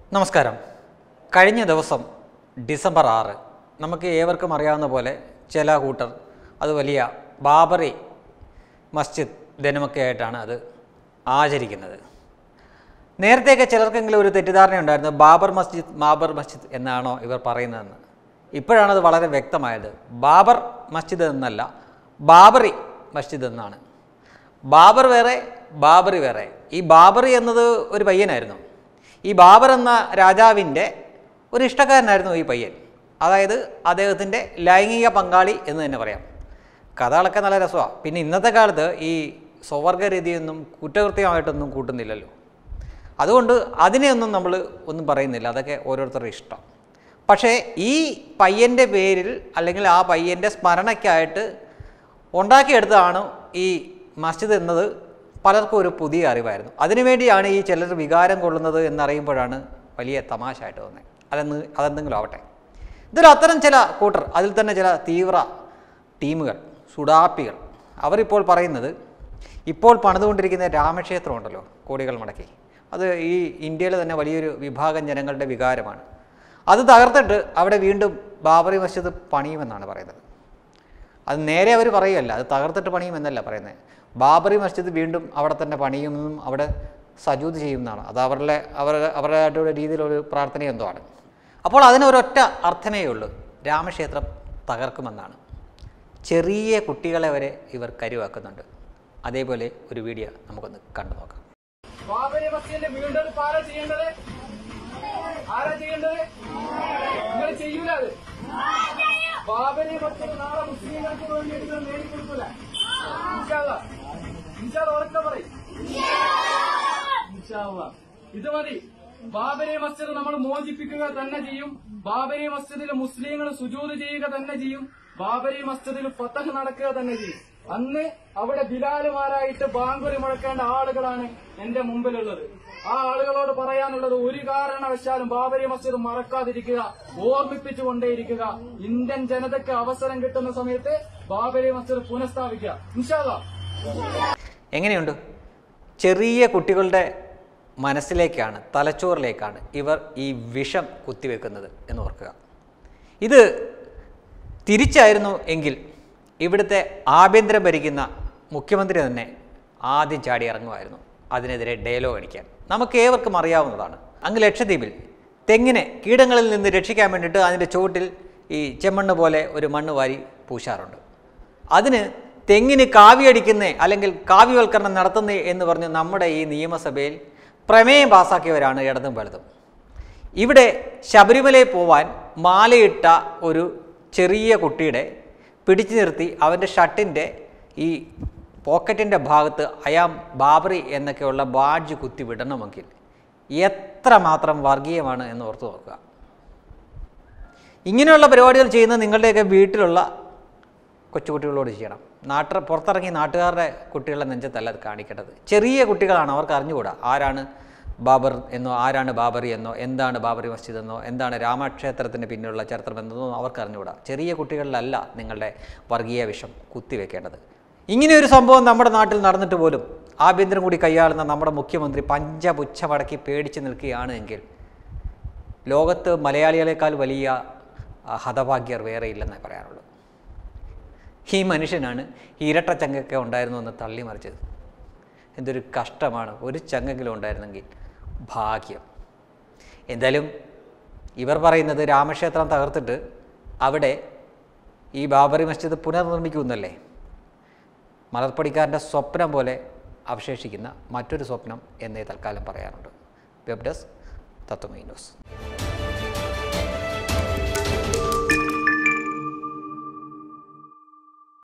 നമസ്കാരം കഴിഞ്ഞ ദിവസം ഡിസംബർ ആറ് നമുക്ക് ഏവർക്കും അറിയാവുന്ന പോലെ ചില കൂട്ടർ അത് വലിയ ബാബറി മസ്ജിദ് ദിനമൊക്കെ ആയിട്ടാണ് അത് ആചരിക്കുന്നത് നേരത്തെയൊക്കെ ചിലർക്കെങ്കിലും ഒരു തെറ്റിദ്ധാരണ ഉണ്ടായിരുന്നു ബാബർ മസ്ജിദ് ബാബർ മസ്ജിദ് എന്നാണോ ഇവർ പറയുന്നതെന്ന് ഇപ്പോഴാണത് വളരെ വ്യക്തമായത് ബാബർ മസ്ജിദ് എന്നല്ല ബാബറി മസ്ജിദ് എന്നാണ് ബാബർ വേറെ ബാബറി വേറെ ഈ ബാബറി എന്നത് ഒരു പയ്യനായിരുന്നു ഈ ബാബർ എന്ന രാജാവിൻ്റെ ഒരു ഇഷ്ടക്കാരനായിരുന്നു ഈ പയ്യൻ അതായത് അദ്ദേഹത്തിൻ്റെ ലൈംഗിക പങ്കാളി എന്ന് തന്നെ പറയാം കഥകളൊക്കെ നല്ല രസമാണ് പിന്നെ ഇന്നത്തെ കാലത്ത് ഈ സ്വവർഗരീതിയൊന്നും കുറ്റകൃത്യമായിട്ടൊന്നും കൂട്ടുന്നില്ലല്ലോ അതുകൊണ്ട് അതിനെയൊന്നും നമ്മൾ ഒന്നും പറയുന്നില്ല അതൊക്കെ ഓരോരുത്തരുടെ ഇഷ്ടം പക്ഷേ ഈ പയ്യൻ്റെ പേരിൽ അല്ലെങ്കിൽ ആ പയ്യൻ്റെ സ്മരണയ്ക്കായിട്ട് ഉണ്ടാക്കിയെടുത്തതാണ് ഈ മസ്ജിദ് എന്നത് പലർക്കും ഒരു പുതിയ അറിവായിരുന്നു അതിനുവേണ്ടിയാണ് ഈ ചിലർ വികാരം കൊള്ളുന്നത് എന്നറിയുമ്പോഴാണ് വലിയ തമാശയായിട്ട് തോന്നുന്നത് അതെന്ന് അതെന്തെങ്കിലും ആവട്ടെ ഇതിൽ അത്തരം ചില കൂട്ടർ അതിൽ തന്നെ ചില തീവ്ര ടീമുകൾ സുഡാപ്പികൾ അവരിപ്പോൾ പറയുന്നത് ഇപ്പോൾ പണിതുകൊണ്ടിരിക്കുന്ന രാമക്ഷേത്രം ഉണ്ടല്ലോ കോടികൾ മുടക്കി അത് ഈ ഇന്ത്യയിൽ തന്നെ വലിയൊരു വിഭാഗം ജനങ്ങളുടെ വികാരമാണ് അത് തകർത്തിട്ട് അവിടെ വീണ്ടും ബാബറി മസ്ജിദ് പണിയുമെന്നാണ് പറയുന്നത് അത് നേരെ അവർ പറയുകയല്ല അത് തകർത്തിട്ട് പണിയുമെന്നല്ല പറയുന്നത് ബാബറി മസ്ജിദ് വീണ്ടും അവിടെ തന്നെ പണിയുമെന്നും അവിടെ സജൂത് ചെയ്യുമെന്നാണ് അത് അവരുടെ അവർ അവരുടേതായിട്ടുള്ള രീതിയിലൊരു പ്രാർത്ഥന എന്തോ ആണ് അപ്പോൾ അതിനൊരൊറ്റ അർത്ഥമേ ഉള്ളൂ രാമക്ഷേത്രം തകർക്കുമെന്നാണ് ചെറിയ കുട്ടികളെ വരെ ഇവർ കരുവാക്കുന്നുണ്ട് അതേപോലെ ഒരു വീഡിയോ നമുക്കൊന്ന് കണ്ടു നോക്കാം ബാബരി മസ്ജിദിന്റെ വീണ്ടെടുപ്പ് ആരാ ചെയ്യേണ്ടത് ആരാ ചെയ്യേണ്ടത് നിങ്ങൾ ചെയ്യൂല അത് ബാബരി മസ്ജിദ് നാളെ മുസ്ലിങ്ങൾക്ക് വേണ്ടി നിങ്ങൾ നേടിക്കൊടുക്കൂല ഇൻഷാല്ല ഇൻഷാല്ല ഉറക്കെ പറയും ഇൻഷാല്ല ഇത് മതി ബാബരി മസ്ജിദ് നമ്മൾ മോചിപ്പിക്കുക തന്നെ ചെയ്യും ബാബരി മസ്ജിദിൽ മുസ്ലിങ്ങൾ സുജൂത് ചെയ്യുക തന്നെ ചെയ്യും ബാബരി മസ്ജിദിൽ ഫത്തഹ് നടക്കുക തന്നെ ചെയ്യും അന്ന് അവിടെ ബിലാലുമാരായിട്ട് ബാങ്കുരി മുഴക്കേണ്ട ആളുകളാണ് എന്റെ മുമ്പിലുള്ളത് ആ ആളുകളോട് പറയാനുള്ളത് ഒരു കാരണവശാലും ബാബരി മസ്ജിദ് മറക്കാതിരിക്കുക ഓർമ്മിപ്പിച്ചുകൊണ്ടേയിരിക്കുക ഇന്ത്യൻ ജനതയ്ക്ക് അവസരം കിട്ടുന്ന സമയത്ത് ബാബരി മസ്ജിദ് പുനഃസ്ഥാപിക്കുക ഇൻഷാല്ലാ എങ്ങനെയുണ്ട് ചെറിയ കുട്ടികളുടെ മനസ്സിലേക്കാണ് തലച്ചോറിലേക്കാണ് ഇവർ ഈ വിഷം കുത്തിവെക്കുന്നത് എന്ന് ഓർക്കുക ഇത് തിരിച്ചായിരുന്നു എങ്കിൽ ഇവിടുത്തെ ആഭ്യന്തരം ഭരിക്കുന്ന മുഖ്യമന്ത്രി തന്നെ ആദ്യം ചാടി ഇറങ്ങുമായിരുന്നു അതിനെതിരെ ഡയലോഗ് അടിക്കാൻ നമുക്ക് ഏവർക്കും അറിയാവുന്നതാണ് അങ്ങ് ലക്ഷദ്വീപിൽ തെങ്ങിനെ കീടങ്ങളിൽ നിന്ന് രക്ഷിക്കാൻ വേണ്ടിയിട്ട് അതിൻ്റെ ചുവട്ടിൽ ഈ ചെമ്മണ്ണ് പോലെ ഒരു മണ്ണ് വാരി പൂശാറുണ്ട് അതിന് തെങ്ങിന് കാവിയടിക്കുന്നേ അല്ലെങ്കിൽ കാവ്യവൽക്കരണം നടത്തുന്നേ എന്ന് പറഞ്ഞ് നമ്മുടെ ഈ നിയമസഭയിൽ പ്രമേയം പാസാക്കിയവരാണ് ഇടതും വലതും ഇവിടെ ശബരിമലയിൽ പോവാൻ മാലയിട്ട ഒരു ചെറിയ കുട്ടിയുടെ പിടിച്ചു നിർത്തി അവൻ്റെ ഷർട്ടിൻ്റെ ഈ പോക്കറ്റിൻ്റെ ഭാഗത്ത് അയാം ബാബറി എന്നൊക്കെയുള്ള ബാഡ്ജ് കുത്തി വിടണമെങ്കിൽ എത്ര മാത്രം വർഗീയമാണ് എന്ന് ഓർത്ത് നോക്കുക ഇങ്ങനെയുള്ള പരിപാടികൾ ചെയ്യുന്നത് നിങ്ങളുടെയൊക്കെ വീട്ടിലുള്ള കൊച്ചുകുട്ടികളോട് ചെയ്യണം നാട്ടിൽ പുറത്തിറങ്ങി നാട്ടുകാരുടെ കുട്ടികളുടെ നെഞ്ചത്തല്ല അത് കാണിക്കേണ്ടത് ചെറിയ കുട്ടികളാണ് അവർക്ക് അറിഞ്ഞുകൂടാ ആരാണ് ബാബർ എന്നോ ആരാണ് ബാബറി എന്നോ എന്താണ് ബാബറി മസ്ജിദ് എന്നോ എന്താണ് രാമക്ഷേത്രത്തിന് പിന്നിലുള്ള ചരിത്രം എന്നോ അവർക്ക് അറിഞ്ഞുകൂടാ ചെറിയ കുട്ടികളിലല്ല നിങ്ങളുടെ വർഗീയ വിഷം കുത്തിവെക്കേണ്ടത് ഇങ്ങനെ ഒരു സംഭവം നമ്മുടെ നാട്ടിൽ നടന്നിട്ട് പോലും ആഭ്യന്തരം കൂടി കൈയാളുന്ന നമ്മുടെ മുഖ്യമന്ത്രി പഞ്ചപുച്ഛമടക്കി പേടിച്ച് നിൽക്കുകയാണ് എങ്കിൽ ലോകത്ത് മലയാളികളെക്കാൾ വലിയ ആ, ഹതഭാഗ്യർ വേറെ ഇല്ലെന്നേ പറയാനുള്ളൂ ഈ മനുഷ്യനാണ് ഇരട്ട ചങ്കൊക്കെ ഉണ്ടായിരുന്നു എന്ന് തള്ളി മറിച്ചത് എന്തൊരു കഷ്ടമാണ് ഒരു ചങ്കെങ്കിലും ഉണ്ടായിരുന്നെങ്കിൽ ഭാഗ്യം എന്തായാലും ഇവർ പറയുന്നത് രാമക്ഷേത്രം തകർത്തിട്ട് അവിടെ ഈ ബാബറി മസ്ജിദ് പുനർനിർമ്മിക്കുമെന്നല്ലേ മലർപ്പടിക്കാരൻ്റെ സ്വപ്നം പോലെ അവശേഷിക്കുന്ന മറ്റൊരു സ്വപ്നം എന്നേ തൽക്കാലം പറയാനുണ്ട് വെബ് ഡെസ്ക് തത്വമൈ ന്യൂസ്